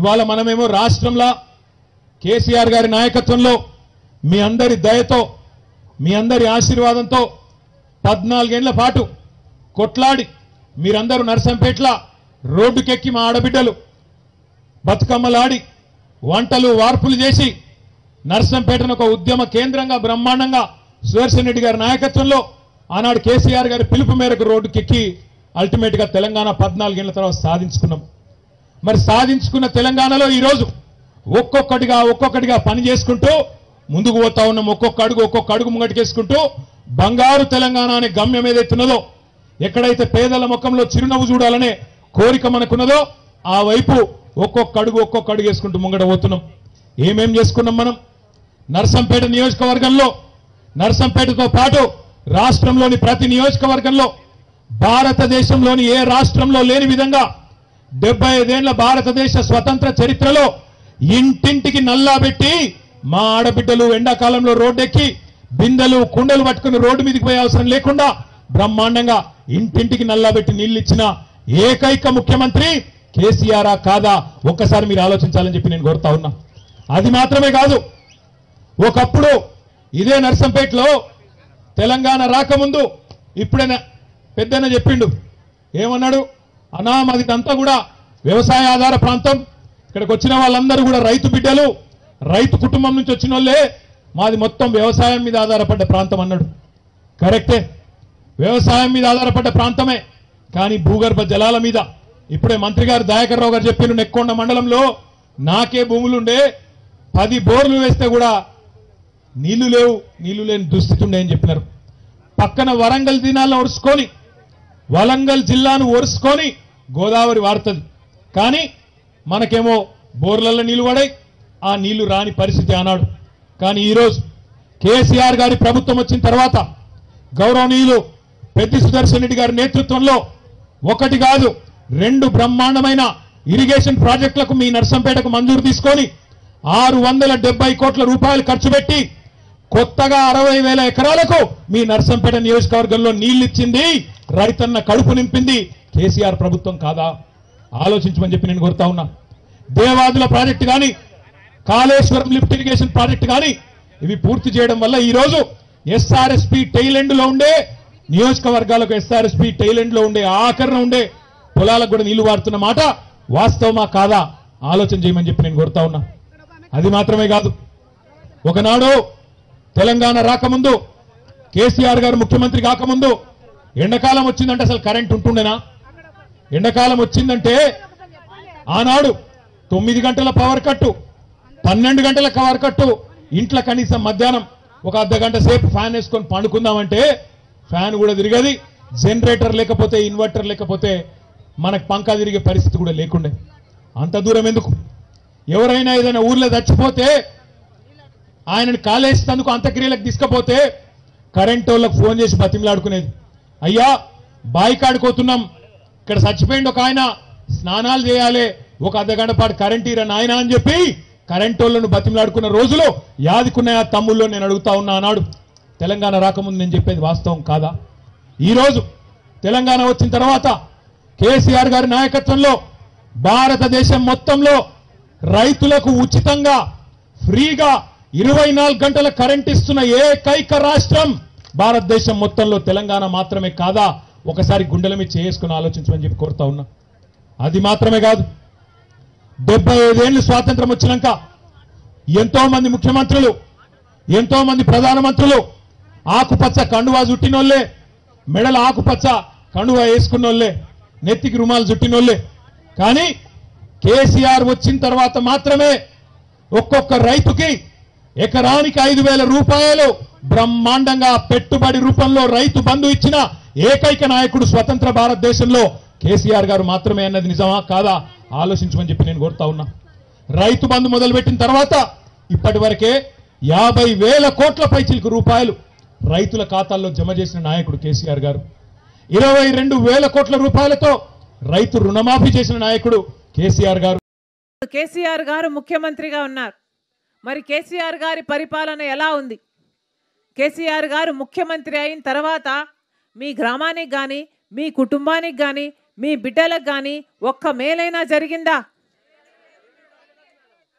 ఇవాళ మనమేమో రాష్ట్రంలో కేసీఆర్ గారి నాయకత్వంలో మీ అందరి దయతో మీ అందరి ఆశీర్వాదంతో పద్నాలుగేళ్ల పాటు కొట్లాడి మీరందరూ నర్సంపేట్ల రోడ్డుకెక్కి మా ఆడబిడ్డలు బతుకమ్మలాడి వంటలు వార్పులు చేసి నర్సంపేటను ఒక ఉద్యమ కేంద్రంగా బ్రహ్మాండంగా సుదర్శన్ రెడ్డి గారి నాయకత్వంలో ఆనాడు కేసీఆర్ గారి పిలుపు మేరకు రోడ్డుకెక్కి అల్టిమేట్ గా తెలంగాణ పద్నాలుగేళ్ల తర్వాత సాధించుకున్నాం మరి సాధించుకున్న తెలంగాణలో ఈరోజు ఒక్కొక్కటిగా ఒక్కొక్కటిగా పని చేసుకుంటూ ముందుకు పోతా ఉన్నాం ఒక్కొక్క అడుగు ఒక్కొక్క అడుగు ముంగటికేసుకుంటూ బంగారు తెలంగాణ అనే గమ్యం ఏదైతున్నదో ఎక్కడైతే పేదల ముఖంలో చిరునవ్వు చూడాలనే కోరిక మనకున్నదో ఆ వైపు ఒక్కొక్క అడుగు ఒక్కొక్క అడుగు వేసుకుంటూ ముంగట పోతున్నాం ఏమేం చేసుకున్నాం మనం నర్సంపేట నియోజకవర్గంలో నర్సంపేటతో పాటు రాష్ట్రంలోని ప్రతి నియోజకవర్గంలో భారతదేశంలోని ఏ రాష్ట్రంలో లేని విధంగా డెబ్బై ఐదేళ్ల భారతదేశ స్వతంత్ర చరిత్రలో ఇంటింటికి నల్లా పెట్టి మా ఆడబిడ్డలు ఎండాకాలంలో రోడ్డెక్కి బిందెలు కుండలు పట్టుకుని రోడ్డు మీదకి పోయే అవసరం లేకుండా బ్రహ్మాండంగా ఇంటింటికి నల్లా పెట్టి నీళ్ళు ఇచ్చిన ఏకైక ముఖ్యమంత్రి కేసీఆర్ కాదా ఒక్కసారి మీరు ఆలోచించాలని చెప్పి నేను కోరుతా ఉన్నా అది మాత్రమే కాదు ఒకప్పుడు ఇదే నర్సంపేటలో తెలంగాణ రాకముందు ఇప్పుడైనా పెద్దన చెప్పిండు ఏమన్నాడు అన్నా మాది అంతా కూడా వ్యవసాయ ఆధార ప్రాంతం ఇక్కడికి వచ్చిన వాళ్ళందరూ కూడా రైతు బిడ్డలు రైతు కుటుంబం నుంచి వచ్చిన వాళ్ళే మాది మొత్తం వ్యవసాయం మీద ఆధారపడ్డ ప్రాంతం అన్నాడు కరెక్టే వ్యవసాయం మీద ఆధారపడ్డ ప్రాంతమే కానీ భూగర్భ జలాల మీద ఇప్పుడే మంత్రి గారు దయాకర్ రావు గారు చెప్పిన నెక్కొండ మండలంలో నాకే భూములుండే పది బోర్లు వేస్తే కూడా నీళ్లు లేవు నీళ్లు లేని దుస్థితి ఉండే అని చెప్పినారు పక్కన వరంగల్ దినాలను ఒరుసుకొని వలంగల్ జిల్లాను ఒరుసుకొని గోదావరి వారుతుంది కానీ మనకేమో బోర్లలో నీళ్లు పడాయి ఆ నీళ్లు రాని పరిస్థితి అన్నాడు కానీ ఈరోజు కేసీఆర్ గారి ప్రభుత్వం వచ్చిన తర్వాత గౌరవనీయులు పెద్ది సుదర్శన్ రెడ్డి గారి నేతృత్వంలో ఒకటి కాదు రెండు బ్రహ్మాండమైన ఇరిగేషన్ ప్రాజెక్టులకు మీ నర్సంపేటకు మంజూరు తీసుకొని ఆరు వందల డెబ్బై కోట్ల రూపాయలు ఖర్చు పెట్టి కొత్తగా అరవై వేల ఎకరాలకు మీ నర్సంపేట నియోజకవర్గంలో నీళ్లిచ్చింది రైతన్న కడుపు నింపింది కేసీఆర్ ప్రభుత్వం కాదా ఆలోచించమని చెప్పి నేను కోరుతా ఉన్నా దేవాదుల ప్రాజెక్టు కానీ కాళేశ్వరం లిఫ్ట్ ఇరిగేషన్ ప్రాజెక్టు కానీ ఇవి పూర్తి చేయడం వల్ల ఈ రోజు ఎస్ఆర్ఎస్పి టైలెండ్ లో ఉండే నియోజకవర్గాలకు ఎస్ఆర్ఎస్పి టైలెండ్ లో ఉండే ఆఖరణ ఉండే పొలాలకు కూడా నీళ్లు వాడుతున్న మాట వాస్తవమా కాదా ఆలోచన చేయమని చెప్పి నేను కోరుతా ఉన్నా అది మాత్రమే కాదు ఒకనాడు తెలంగాణ రాకముందు కేసీఆర్ గారు ముఖ్యమంత్రి కాకముందు ఎండాకాలం వచ్చిందంటే అసలు కరెంట్ ఉంటుండేనా ఎండాకాలం వచ్చిందంటే ఆనాడు తొమ్మిది గంటల పవర్ కట్టు పన్నెండు గంటల పవర్ కట్టు ఇంట్లో కనీసం మధ్యాహ్నం ఒక అర్ధ గంట సేపు ఫ్యాన్ వేసుకొని పండుకుందామంటే ఫ్యాన్ కూడా తిరగది జనరేటర్ లేకపోతే ఇన్వర్టర్ లేకపోతే మనకు పంకా తిరిగే పరిస్థితి కూడా లేకుండే అంత దూరం ఎందుకు ఎవరైనా ఏదైనా ఊర్లో చచ్చిపోతే ఆయనని కాలేసేందుకు అంత్యక్రియలకు తీసుకపోతే కరెంట్ వాళ్ళకి ఫోన్ చేసి బతిమలాడుకునేది అయ్యా బాయి కాడుకోతున్నాం ఇక్కడ చచ్చిపోయింది ఒక ఆయన స్నానాలు చేయాలి ఒక అర్ధ గంట పాటు కరెంట్ ఇరా నాయన అని చెప్పి కరెంట్ వాళ్ళను బతిమలాడుకున్న రోజులు యాదికున్నాయా తమ్ముళ్ళు నేను అడుగుతా ఉన్నా అన్నాడు తెలంగాణ రాకముందు నేను చెప్పేది వాస్తవం కాదా ఈరోజు తెలంగాణ వచ్చిన తర్వాత కేసీఆర్ గారి నాయకత్వంలో భారతదేశం మొత్తంలో రైతులకు ఉచితంగా ఫ్రీగా ఇరవై నాలుగు గంటల కరెంట్ ఇస్తున్న ఏకైక రాష్ట్రం భారతదేశం మొత్తంలో తెలంగాణ మాత్రమే కాదా ఒకసారి గుండెల మీద చేసుకుని ఆలోచించమని చెప్పి కోరుతా ఉన్నా అది మాత్రమే కాదు డెబ్బై ఐదేళ్లు స్వాతంత్రం వచ్చినాక ఎంతో మంది ముఖ్యమంత్రులు ఎంతో మంది ప్రధానమంత్రులు ఆకుపచ్చ కండువా చుట్టినోళ్ళే మెడల ఆకుపచ్చ కండువా వేసుకున్నోళ్ళే నెత్తికి రుమాలు చుట్టినోళ్ళే కానీ కేసీఆర్ వచ్చిన తర్వాత మాత్రమే ఒక్కొక్క రైతుకి ఎకరానికి ఐదు వేల రూపాయలు బ్రహ్మాండంగా పెట్టుబడి రూపంలో రైతు బంధు ఇచ్చిన ఏకైక నాయకుడు స్వతంత్ర భారతదేశంలో కేసీఆర్ గారు మాత్రమే అన్నది నిజమా కాదా ఆలోచించమని చెప్పి నేను కోరుతా ఉన్నా రైతు బంధు మొదలుపెట్టిన తర్వాత ఇప్పటి వరకే యాభై వేల కోట్ల పైచిలకు రూపాయలు రైతుల ఖాతాల్లో జమ చేసిన నాయకుడు కేసీఆర్ గారు ఇరవై రెండు వేల కోట్ల రూపాయలతో రైతు రుణమాఫీ చేసిన నాయకుడు కేసీఆర్ గారు కేసీఆర్ గారు ముఖ్యమంత్రిగా ఉన్నారు మరి కేసీఆర్ గారి పరిపాలన ఎలా ఉంది కేసీఆర్ గారు ముఖ్యమంత్రి అయిన తర్వాత మీ గ్రామానికి కానీ మీ కుటుంబానికి కానీ మీ బిడ్డలకు కానీ ఒక్క మేలైనా జరిగిందా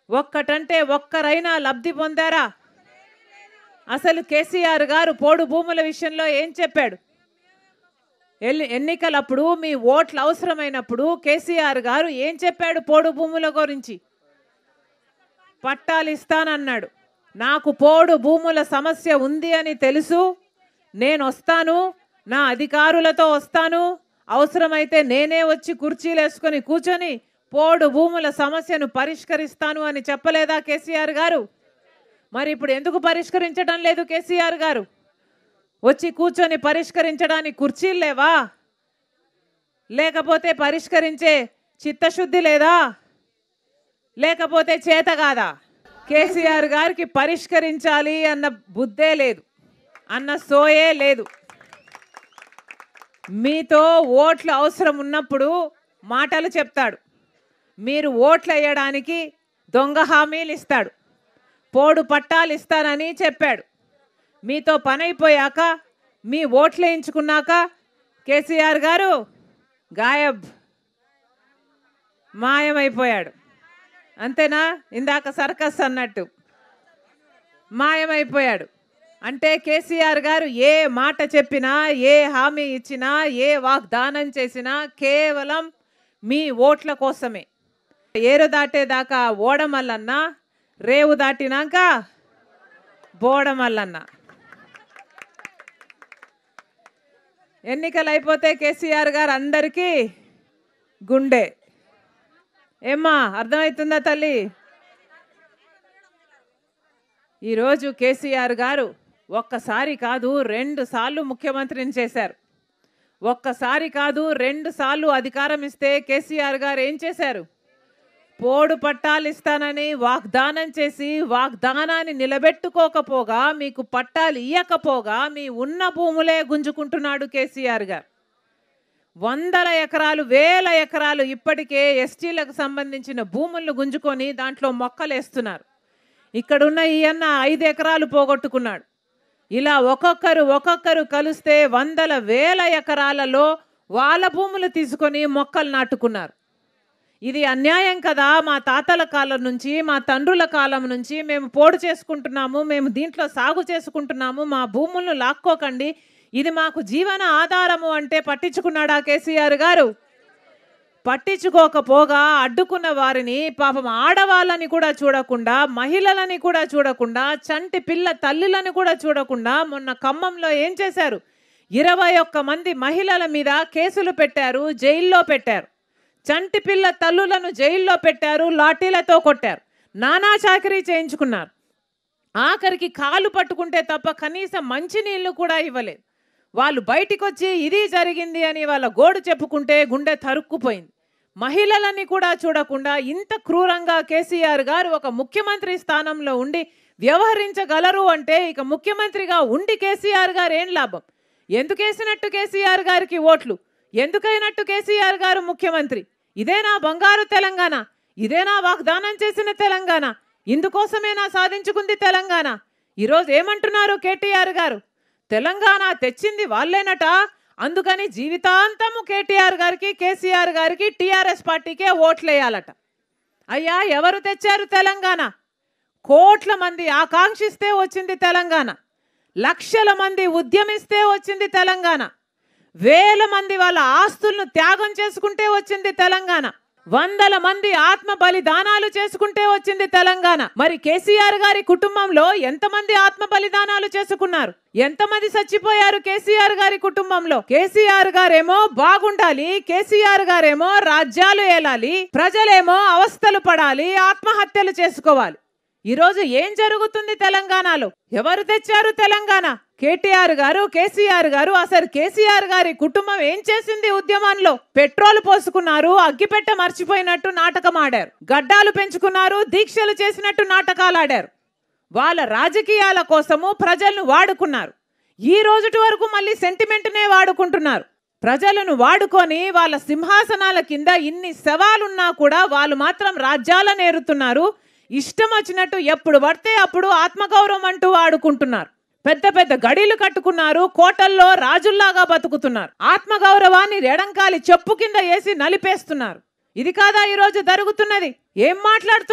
ఒక్కటంటే ఒక్కరైనా లబ్ధి పొందారా అసలు కేసీఆర్ గారు పోడు భూముల విషయంలో ఏం చెప్పాడు ఎల్లి ఎన్నికలప్పుడు మీ ఓట్లు అవసరమైనప్పుడు కేసీఆర్ గారు ఏం చెప్పాడు పోడు భూముల గురించి పట్టాలు ఇస్తానన్నాడు నాకు పోడు భూముల సమస్య ఉంది అని తెలుసు నేను వస్తాను నా అధికారులతో వస్తాను అవసరమైతే నేనే వచ్చి కుర్చీలు వేసుకొని కూర్చొని పోడు భూముల సమస్యను పరిష్కరిస్తాను అని చెప్పలేదా కేసీఆర్ గారు మరి ఇప్పుడు ఎందుకు పరిష్కరించడం లేదు కేసీఆర్ గారు వచ్చి కూర్చొని పరిష్కరించడానికి కుర్చీలు లేవా లేకపోతే పరిష్కరించే చిత్తశుద్ధి లేదా లేకపోతే చేత కాదా కేసీఆర్ గారికి పరిష్కరించాలి అన్న బుద్ధే లేదు అన్న సోయే లేదు మీతో ఓట్లు అవసరం ఉన్నప్పుడు మాటలు చెప్తాడు మీరు ఓట్లు వేయడానికి దొంగ హామీలు ఇస్తాడు పోడు పట్టాలు ఇస్తానని చెప్పాడు మీతో పని అయిపోయాక మీ ఓట్లు వేయించుకున్నాక కేసీఆర్ గారు గాయబ్ మాయమైపోయాడు అంతేనా ఇందాక సర్కస్ అన్నట్టు మాయమైపోయాడు అంటే కేసీఆర్ గారు ఏ మాట చెప్పినా ఏ హామీ ఇచ్చినా ఏ వాగ్దానం చేసినా కేవలం మీ ఓట్ల కోసమే ఏరు దాటేదాకా ఓడమల్లన్న రేవు దాటినాక బోడమల్లన్న ఎన్నికలు అయిపోతే కేసీఆర్ గారు అందరికీ గుండె ఏమ్మా అర్థమవుతుందా తల్లి ఈరోజు కేసీఆర్ గారు ఒక్కసారి కాదు రెండు సార్లు ముఖ్యమంత్రిని చేశారు ఒక్కసారి కాదు రెండు సార్లు అధికారం ఇస్తే కేసీఆర్ గారు ఏం చేశారు పోడు పట్టాలు ఇస్తానని వాగ్దానం చేసి వాగ్దానాన్ని నిలబెట్టుకోకపోగా మీకు పట్టాలు ఇయ్యకపోగా మీ ఉన్న భూములే గుంజుకుంటున్నాడు కేసీఆర్ గారు వందల ఎకరాలు వేల ఎకరాలు ఇప్పటికే ఎస్టీలకు సంబంధించిన భూములను గుంజుకొని దాంట్లో మొక్కలు వేస్తున్నారు ఇక్కడున్న ఈ అన్న ఐదు ఎకరాలు పోగొట్టుకున్నాడు ఇలా ఒక్కొక్కరు ఒక్కొక్కరు కలిస్తే వందల వేల ఎకరాలలో వాళ్ళ భూములు తీసుకొని మొక్కలు నాటుకున్నారు ఇది అన్యాయం కదా మా తాతల కాలం నుంచి మా తండ్రుల కాలం నుంచి మేము పోడు చేసుకుంటున్నాము మేము దీంట్లో సాగు చేసుకుంటున్నాము మా భూములను లాక్కోకండి ఇది మాకు జీవన ఆధారము అంటే పట్టించుకున్నాడా కేసీఆర్ గారు పట్టించుకోకపోగా అడ్డుకున్న వారిని పాపం ఆడవాళ్ళని కూడా చూడకుండా మహిళలని కూడా చూడకుండా చంటి పిల్ల తల్లులని కూడా చూడకుండా మొన్న ఖమ్మంలో ఏం చేశారు ఇరవై ఒక్క మంది మహిళల మీద కేసులు పెట్టారు జైల్లో పెట్టారు చంటి పిల్ల తల్లులను జైల్లో పెట్టారు లాఠీలతో కొట్టారు నానా చాకరీ చేయించుకున్నారు ఆఖరికి కాలు పట్టుకుంటే తప్ప కనీసం మంచినీళ్ళు కూడా ఇవ్వలేదు వాళ్ళు బయటికి వచ్చి ఇది జరిగింది అని వాళ్ళ గోడు చెప్పుకుంటే గుండె తరుక్కుపోయింది మహిళలని కూడా చూడకుండా ఇంత క్రూరంగా కేసీఆర్ గారు ఒక ముఖ్యమంత్రి స్థానంలో ఉండి వ్యవహరించగలరు అంటే ఇక ముఖ్యమంత్రిగా ఉండి కేసీఆర్ గారు ఏం లాభం ఎందుకేసినట్టు కేసీఆర్ గారికి ఓట్లు ఎందుకైనట్టు కేసీఆర్ గారు ముఖ్యమంత్రి ఇదేనా బంగారు తెలంగాణ ఇదేనా వాగ్దానం చేసిన తెలంగాణ ఇందుకోసమేనా సాధించుకుంది తెలంగాణ ఈరోజు ఏమంటున్నారు కేటీఆర్ గారు తెలంగాణ తెచ్చింది వాళ్ళేనట అందుకని జీవితాంతము కేటీఆర్ గారికి కేసీఆర్ గారికి టీఆర్ఎస్ పార్టీకే ఓట్లేయాలట అయ్యా ఎవరు తెచ్చారు తెలంగాణ కోట్ల మంది ఆకాంక్షిస్తే వచ్చింది తెలంగాణ లక్షల మంది ఉద్యమిస్తే వచ్చింది తెలంగాణ వేల మంది వాళ్ళ ఆస్తులను త్యాగం చేసుకుంటే వచ్చింది తెలంగాణ వందల మంది ఆత్మ బలిదానాలు చేసుకుంటే వచ్చింది తెలంగాణ మరి కేసీఆర్ గారి కుటుంబంలో ఎంతమంది ఆత్మ బలిదానాలు చేసుకున్నారు ఎంతమంది చచ్చిపోయారు కేసీఆర్ గారి కుటుంబంలో కేసీఆర్ గారేమో బాగుండాలి కేసీఆర్ గారేమో రాజ్యాలు ఏలాలి ప్రజలేమో అవస్థలు పడాలి ఆత్మహత్యలు చేసుకోవాలి ఈరోజు ఏం జరుగుతుంది తెలంగాణలో ఎవరు తెచ్చారు తెలంగాణ కేటీఆర్ గారు కేసీఆర్ గారు అసలు కేసీఆర్ గారి కుటుంబం ఏం చేసింది ఉద్యమంలో పెట్రోల్ పోసుకున్నారు అగ్గిపెట్ట మర్చిపోయినట్టు నాటకం ఆడారు గడ్డాలు పెంచుకున్నారు దీక్షలు చేసినట్టు నాటకాలు ఆడారు వాళ్ళ రాజకీయాల కోసము ప్రజలను వాడుకున్నారు ఈ రోజుటి వరకు మళ్ళీ సెంటిమెంట్నే వాడుకుంటున్నారు ప్రజలను వాడుకొని వాళ్ళ సింహాసనాల కింద ఇన్ని సవాలున్నా కూడా వాళ్ళు మాత్రం రాజ్యాలను ఏరుతున్నారు ఇష్టం వచ్చినట్టు ఎప్పుడు పడితే అప్పుడు ఆత్మగౌరవం అంటూ ఆడుకుంటున్నారు పెద్ద పెద్ద గడీలు కట్టుకున్నారు కోటల్లో రాజుల్లాగా బతుకుతున్నారు ఆత్మగౌరవాన్ని రెడంకాలి చెప్పు కింద వేసి నలిపేస్తున్నారు ఇది కాదా ఈరోజు జరుగుతున్నది ఏం మాట్లాడుతున్నారు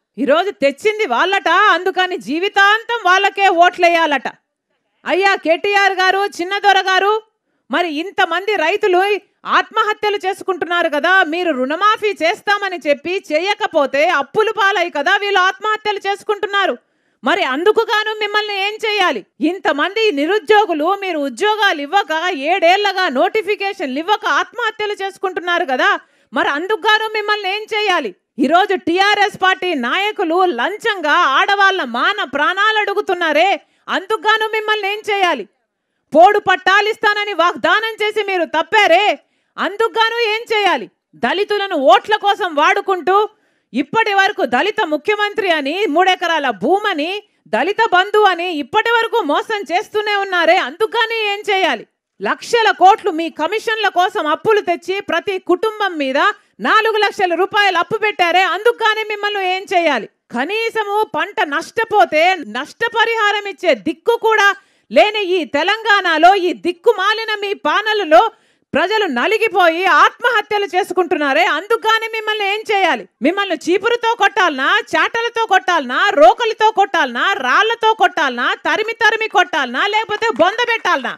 ఈరోజు తెచ్చింది వాళ్ళట అందుకని జీవితాంతం వాళ్ళకే ఓట్లేయాలట అయ్యా కేటీఆర్ గారు చిన్నదొర గారు మరి ఇంతమంది రైతులు ఆత్మహత్యలు చేసుకుంటున్నారు కదా మీరు రుణమాఫీ చేస్తామని చెప్పి చేయకపోతే అప్పులు పాలై కదా వీళ్ళు ఆత్మహత్యలు చేసుకుంటున్నారు మరి అందుకు గాను మిమ్మల్ని ఏం చేయాలి ఇంతమంది నిరుద్యోగులు మీరు ఉద్యోగాలు ఇవ్వక ఏడేళ్లగా నోటిఫికేషన్లు ఇవ్వక ఆత్మహత్యలు చేసుకుంటున్నారు కదా మరి అందుకు గాను మిమ్మల్ని ఏం చేయాలి ఈరోజు టిఆర్ఎస్ పార్టీ నాయకులు లంచంగా ఆడవాళ్ళ మాన ప్రాణాలు అడుగుతున్నారే అందుకు గాను మిమ్మల్ని ఏం చేయాలి పోడు పట్టాలిస్తానని వాగ్దానం చేసి మీరు తప్పారే అందుకుగాను ఏం చేయాలి దళితులను ఓట్ల కోసం వాడుకుంటూ ఇప్పటి వరకు దళిత ముఖ్యమంత్రి అని మూడెకరాల భూమని దళిత బంధు అని ఇప్పటి వరకు మోసం చేస్తూనే ఉన్నారే అందుకని ఏం చేయాలి లక్షల కోట్లు మీ కమిషన్ల కోసం అప్పులు తెచ్చి ప్రతి కుటుంబం మీద నాలుగు లక్షల రూపాయలు అప్పు పెట్టారే అందుకని మిమ్మల్ని ఏం చేయాలి కనీసము పంట నష్టపోతే నష్టపరిహారం ఇచ్చే దిక్కు కూడా లేని ఈ తెలంగాణలో ఈ దిక్కు మాలిన మీ పాలనలో ప్రజలు నలిగిపోయి ఆత్మహత్యలు చేసుకుంటున్నారే అందుకని మిమ్మల్ని ఏం చేయాలి మిమ్మల్ని చీపురుతో కొట్టాలనా చాటలతో కొట్టాలనా రోకలితో కొట్టాలనా రాళ్లతో కొట్టాలనా తరిమి తరిమి కొట్టాలనా లేకపోతే బొంద పెట్టాలనా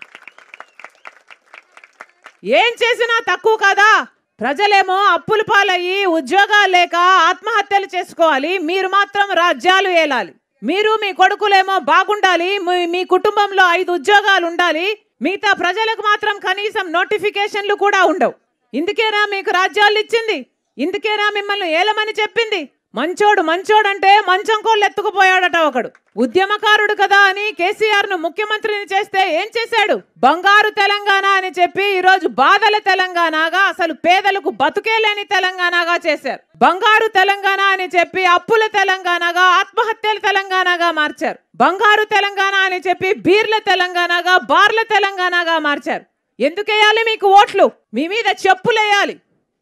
ఏం చేసినా తక్కువ కదా ప్రజలేమో అప్పుల పాలయ్యి ఉద్యోగాలు లేక ఆత్మహత్యలు చేసుకోవాలి మీరు మాత్రం రాజ్యాలు ఏలాలి మీరు మీ కొడుకులేమో బాగుండాలి మీ- మీ కుటుంబంలో ఐదు ఉద్యోగాలు ఉండాలి మిగతా ప్రజలకు మాత్రం కనీసం నోటిఫికేషన్లు కూడా ఉండవు ఇందుకేనా మీకు రాజ్యాలు ఇచ్చింది ఇందుకేనా మిమ్మల్ని ఏలమని చెప్పింది మంచోడు మంచోడు అంటే మంచం కోళ్ళు ఎత్తుకుపోయాడట ఒకడు ఉద్యమకారుడు కదా అని కేసీఆర్ ను ముఖ్యమంత్రిని చేస్తే ఏం చేశాడు బంగారు తెలంగాణ అని చెప్పి ఈరోజు బాధల తెలంగాణగా అసలు పేదలకు బతుకే లేని తెలంగాణగా చేశారు బంగారు తెలంగాణ అని చెప్పి అప్పుల తెలంగాణగా ఆత్మహత్యల తెలంగాణగా మార్చారు బంగారు తెలంగాణ అని చెప్పి బీర్ల తెలంగాణగా బార్ల తెలంగాణగా మార్చారు ఎందుకేయాలి మీకు ఓట్లు మీ మీద చెప్పులేయాలి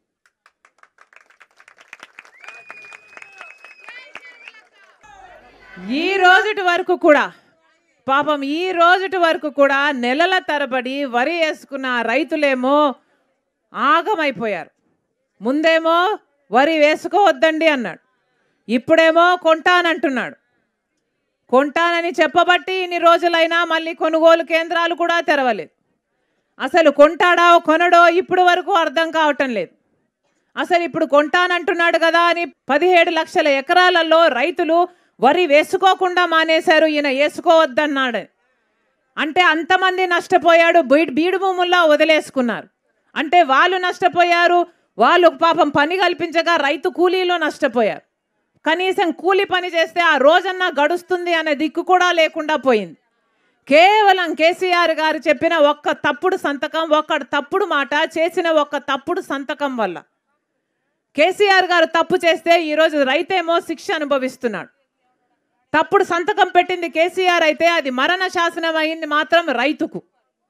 ఈ రోజుటి వరకు కూడా పాపం ఈ రోజుటి వరకు కూడా నెలల తరబడి వరి వేసుకున్న రైతులేమో ఆగమైపోయారు ముందేమో వరి వేసుకోవద్దండి అన్నాడు ఇప్పుడేమో కొంటానంటున్నాడు కొంటానని చెప్పబట్టి ఇన్ని రోజులైనా మళ్ళీ కొనుగోలు కేంద్రాలు కూడా తెరవలేదు అసలు కొంటాడో కొనడో ఇప్పుడు వరకు అర్థం కావటం లేదు అసలు ఇప్పుడు కొంటానంటున్నాడు కదా అని పదిహేడు లక్షల ఎకరాలలో రైతులు వరి వేసుకోకుండా మానేశారు ఈయన వేసుకోవద్దన్నాడు అంటే అంతమంది నష్టపోయాడు బీడు బీడు భూముల్లో వదిలేసుకున్నారు అంటే వాళ్ళు నష్టపోయారు వాళ్ళు పాపం పని కల్పించగా రైతు కూలీలో నష్టపోయారు కనీసం కూలి పని చేస్తే ఆ రోజన్నా గడుస్తుంది అనే దిక్కు కూడా లేకుండా పోయింది కేవలం కేసీఆర్ గారు చెప్పిన ఒక్క తప్పుడు సంతకం ఒక్క తప్పుడు మాట చేసిన ఒక్క తప్పుడు సంతకం వల్ల కేసీఆర్ గారు తప్పు చేస్తే ఈరోజు రైతేమో శిక్ష అనుభవిస్తున్నాడు తప్పుడు సంతకం పెట్టింది కేసీఆర్ అయితే అది మరణ శాసనం అయింది మాత్రం రైతుకు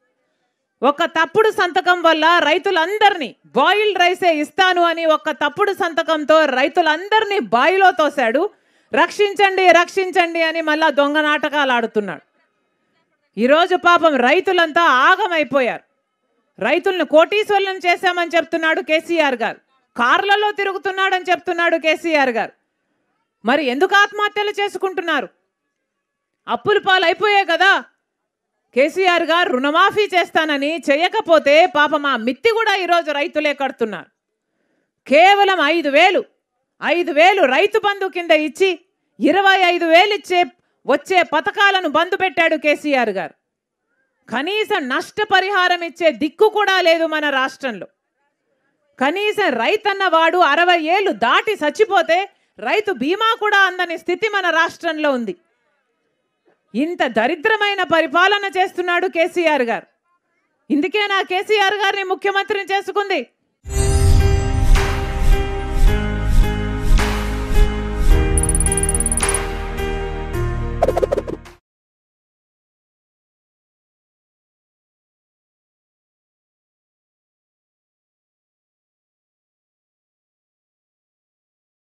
ఒక తప్పుడు సంతకం వల్ల రైతులందరినీ బాయిల్డ్ రైసే ఇస్తాను అని ఒక తప్పుడు సంతకంతో రైతులందరినీ బాయిలో తోశాడు రక్షించండి రక్షించండి అని మళ్ళా దొంగ నాటకాలు ఆడుతున్నాడు ఈరోజు పాపం రైతులంతా ఆగమైపోయారు రైతులను కోటీశ్వరులను చేశామని చెప్తున్నాడు కేసీఆర్ గారు కార్లలో తిరుగుతున్నాడని చెప్తున్నాడు కేసీఆర్ గారు మరి ఎందుకు ఆత్మహత్యలు చేసుకుంటున్నారు అప్పులు పాలు అయిపోయాయి కదా కేసీఆర్ గారు రుణమాఫీ చేస్తానని చేయకపోతే పాపం ఆ మిత్తి కూడా ఈరోజు రైతులే కడుతున్నారు కేవలం ఐదు వేలు ఐదు వేలు రైతు బంధు కింద ఇచ్చి ఇరవై ఐదు వేలు ఇచ్చే వచ్చే పథకాలను బంద్ పెట్టాడు కేసీఆర్ గారు కనీసం నష్టపరిహారం ఇచ్చే దిక్కు కూడా లేదు మన రాష్ట్రంలో కనీసం రైతన్న వాడు అరవై ఏళ్ళు దాటి చచ్చిపోతే రైతు బీమా కూడా అందని స్థితి మన రాష్ట్రంలో ఉంది ఇంత దరిద్రమైన పరిపాలన చేస్తున్నాడు కేసీఆర్ గారు ఇందుకే నా కేసీఆర్ గారిని ముఖ్యమంత్రిని చేసుకుంది